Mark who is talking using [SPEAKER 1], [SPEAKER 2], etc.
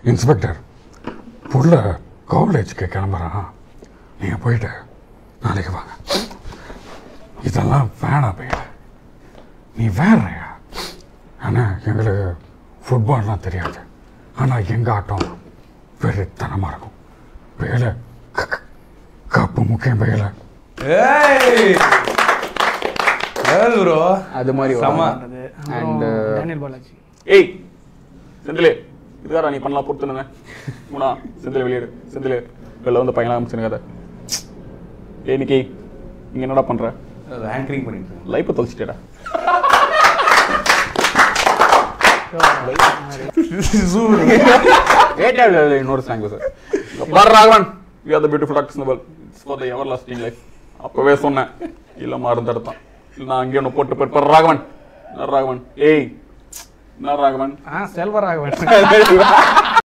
[SPEAKER 1] Inspector புள்ள காலேஜுக்கு கிளம்புறான் நீங்கள் போயிட்டு நாளைக்கு வாங்க இதெல்லாம் வேணாம் பையன் நீ வேறயா ஆனால் எங்களுக்கு ஃபுட்பால்லாம் தெரியாது ஆனால் எங்கள் ஆட்டம் வெறித்தனமாக இருக்கும் வேலை க- க- கப்பு முக்கியம் வேலை
[SPEAKER 2] ஏய் ப்ரோ
[SPEAKER 3] அது மாதிரி
[SPEAKER 2] செம.
[SPEAKER 3] அண்ட்
[SPEAKER 4] டேனியல் பாலாஜி
[SPEAKER 5] ஏய் செந்திலே இதுக்காரா நீ பண்ணலாம் பொறுத்துனுங்க மூணா செந்தில் வெளியேடு செந்தில் வெளில வந்து பையனா அமைச்சுனுங்க ஏய் நிக்கி நீங்க என்னடா பண்ற
[SPEAKER 2] ஆங்கரிங் பண்ணிட்டு இருக்கேன்.
[SPEAKER 5] லைஃப்பை தொலைச்சிட்டேடா
[SPEAKER 3] வேட்டையாடு இன்னொரு சாங் சார்
[SPEAKER 5] பார் Raghavan we are the beautiful actors in world it's for the everlasting life அப்பவே சொன்னேன் இல்ல மறந்துடுத்தான் இல்ல நான் அங்கேயே ஒன்று போட்டு போயிருப்பார் ராகவன் என்ன ராகவன் ஏய் என்ன ராகவன்
[SPEAKER 4] ஆ செல்வராகவன்